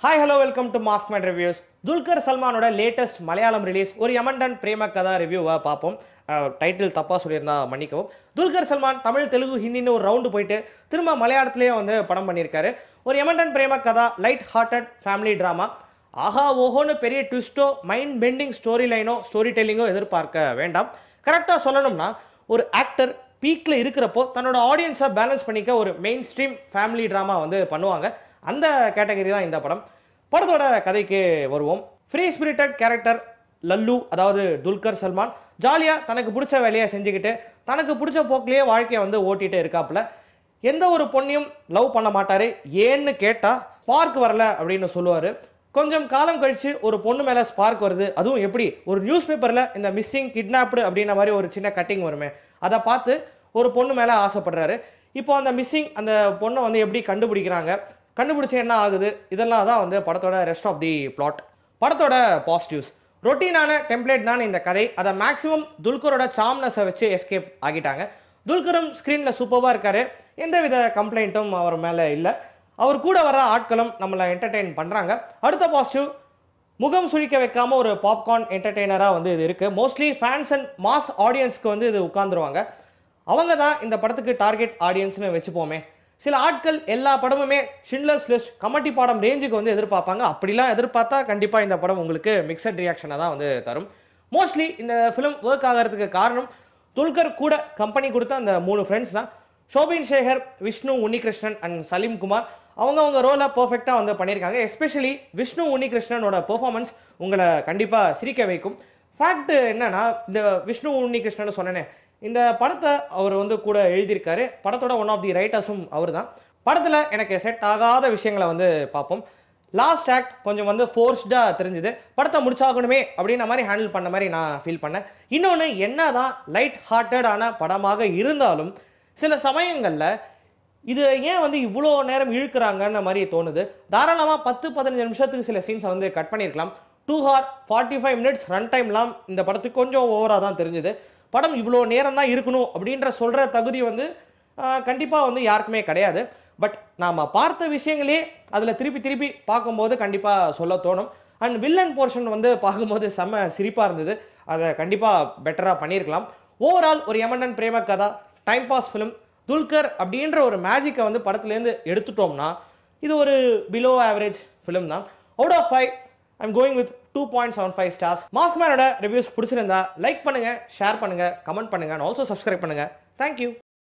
hi hello welcome to mask man reviews Dulquer சல்மானோட latest Malayalam release Oru Yamandan Prema கதா ரிவ்யூவை பார்ப்போம் டைட்டில் தப்பாக சொல்லியிருந்தா மன்னிக்கவும் துல்கர் சல்மான் தமிழ் தெலுங்கு ஹிந்தின்னு ஒரு ரவுண்டு போயிட்டு திரும்ப மலையாளத்திலேயே வந்து படம் பண்ணியிருக்காரு ஒரு Yamandan Prema Katha light hearted family drama ஆஹா ஓஹோன்னு பெரிய ட்விஸ்ட்டோ மைண்ட் பெண்டிங் ஸ்டோரி லைனோ ஸ்டோரி டெல்லிங்கோ எதிர்பார்க்க வேண்டாம் கரெக்டாக சொல்லணும்னா ஒரு ஆக்டர் பீக்கில் இருக்கிறப்போ தன்னோட ஆடியன்ஸை பேலன்ஸ் பண்ணிக்க ஒரு மெயின் ஸ்ட்ரீம் ஃபேமிலி ட்ராமா வந்து பண்ணுவாங்க அந்த கேட்டகரி தான் இந்த படம் படத்தோட கதைக்கு வருவோம் ஃப்ரீ ஸ்பிரிட்டட் கேரக்டர் லல்லு அதாவது துல்கர் சல்மான் ஜாலியாக தனக்கு பிடிச்ச வேலையை செஞ்சுக்கிட்டு தனக்கு பிடிச்ச போக்கிலேயே வாழ்க்கையை வந்து ஓட்டிகிட்டு இருக்காப்புல எந்த ஒரு பொண்ணையும் லவ் பண்ண மாட்டார் ஏன்னு கேட்டால் ஸ்பார்க் வரல அப்படின்னு சொல்லுவார் கொஞ்சம் காலம் கழித்து ஒரு பொண்ணு மேலே ஸ்பார்க் வருது அதுவும் எப்படி ஒரு நியூஸ் பேப்பரில் இந்த மிஸ்ஸிங் கிட்னாப்டு அப்படின்ற மாதிரி ஒரு சின்ன கட்டிங் வருமே அதை பார்த்து ஒரு பொண்ணு மேலே ஆசைப்படுறாரு இப்போ அந்த மிஸ்ஸிங் அந்த பொண்ணை வந்து எப்படி கண்டுபிடிக்கிறாங்க கண்டுபிடிச்ச என்ன ஆகுது இதெல்லாம் தான் வந்து படத்தோட ரெஸ்ட் ஆஃப் தி பிளாட் படத்தோட பாசிட்டிவ்ஸ் ரொட்டீனான டெம்ப்ளேட் தான் இந்த கதை அதை மேக்ஸிமம் துல்கரோட சாம்னஸை வச்சு எஸ்கேப் ஆகிட்டாங்க துல்கரும் ஸ்க்ரீனில் சூப்பராக இருக்காரு எந்தவித கம்ப்ளைண்ட்டும் அவர் மேலே இல்லை அவர் கூட வர ஆட்களும் நம்மளை என்டர்டெயின் பண்ணுறாங்க அடுத்த பாசிட்டிவ் முகம் சுழிக்க வைக்காம ஒரு பாப்கார்ன் என்டர்டெய்னராக வந்து இது இருக்குது மோஸ்ட்லி ஃபேன்ஸ் அண்ட் மாஸ் ஆடியன்ஸ்க்கு வந்து இது உட்காந்துருவாங்க அவங்க தான் இந்த படத்துக்கு டார்கெட் ஆடியன்ஸ்னு வச்சுப்போமே சில ஆட்கள் எல்லா படமுமே ஷின்லர்ஸ் லிஸ்ட் கமெடி பாடம் ரேஞ்சுக்கு வந்து எதிர்பார்ப்பாங்க அப்படிலாம் எதிர்பார்த்தா கண்டிப்பாக இந்த படம் உங்களுக்கு மிக்சட் ரியாக்ஷனை தான் வந்து தரும் மோஸ்ட்லி இந்த ஃபிலிம் ஒர்க் ஆகிறதுக்கு காரணம் துல்கர் கூட கம்பெனி கொடுத்த அந்த மூணு ஃப்ரெண்ட்ஸ் தான் ஷோபின் சேகர் விஷ்ணு உன்னிகிருஷ்ணன் அண்ட் சலீம் குமார் அவங்க அவங்க ரோலை பர்ஃபெக்டாக வந்து பண்ணியிருக்காங்க எஸ்பெஷலி விஷ்ணு உன்னிகிருஷ்ணனோட பெர்ஃபார்மன்ஸ் உங்களை கண்டிப்பாக சிரிக்க வைக்கும் ஃபேக்ட் என்னன்னா இந்த விஷ்ணு உன்னிகிருஷ்ணன் சொன்னேனே இந்த படத்தை அவர் வந்து கூட எழுதியிருக்காரு படத்தோட ஒன் ஆஃப் தி ரைட்டர்ஸும் அவர் தான் படத்தில் எனக்கு செட் ஆகாத விஷயங்களை வந்து பார்ப்போம் லாஸ்ட் ஆக்ட் கொஞ்சம் வந்து ஃபோர்ஸ்டாக தெரிஞ்சுது படத்தை முடிச்சாகணுமே அப்படின்ற மாதிரி ஹேண்டில் பண்ண மாதிரி நான் ஃபீல் பண்ணேன் இன்னொன்று என்ன தான் லைட் ஹார்ட்டடான படமாக இருந்தாலும் சில சமயங்களில் இது ஏன் வந்து இவ்வளோ நேரம் இழுக்கிறாங்கன்ற மாதிரி தோணுது தாராளமாக பத்து பதினஞ்சு நிமிஷத்துக்கு சில சீன்ஸை வந்து கட் பண்ணியிருக்கலாம் two hour forty five minutes run டைம்லாம் இந்த படத்துக்கு கொஞ்சம் ஓவராக தான் தெரிஞ்சுது படம் இவ்வளோ நேரம் தான் இருக்கணும் அப்படின்ற சொல்கிற தகுதி வந்து கண்டிப்பாக வந்து யாருக்குமே கிடையாது பட் நாம் பார்த்த விஷயங்களே அதில் திருப்பி திருப்பி பார்க்கும்போது கண்டிப்பாக சொல்ல தோணும் அண்ட் வில்லன் போர்ஷன் வந்து பார்க்கும்போது செம்ம சிரிப்பாக இருந்தது அதை கண்டிப்பாக பெட்டராக பண்ணியிருக்கலாம் ஓவரால் ஒரு யமண்டன் பிரேம கதா டைம் பாஸ் ஃபிலிம் துல்கர் அப்படின்ற ஒரு மேஜிக்கை வந்து படத்துலேருந்து எடுத்துட்டோம்னா இது ஒரு பிலோ ஆவரேஜ் ஃபிலிம் தான் out of five I'm going with two point seven five stars மாஸ்மேனோட ரிவ்யூஸ் பிடிச்சிருந்தா லைக் பண்ணுங்கள் ஷேர் பண்ணுங்கள் கமெண்ட் பண்ணுங்கள் அண்ட் ஆல்சோ சப்ஸ்கிரைப் பண்ணுங்கள் தேங்க்யூ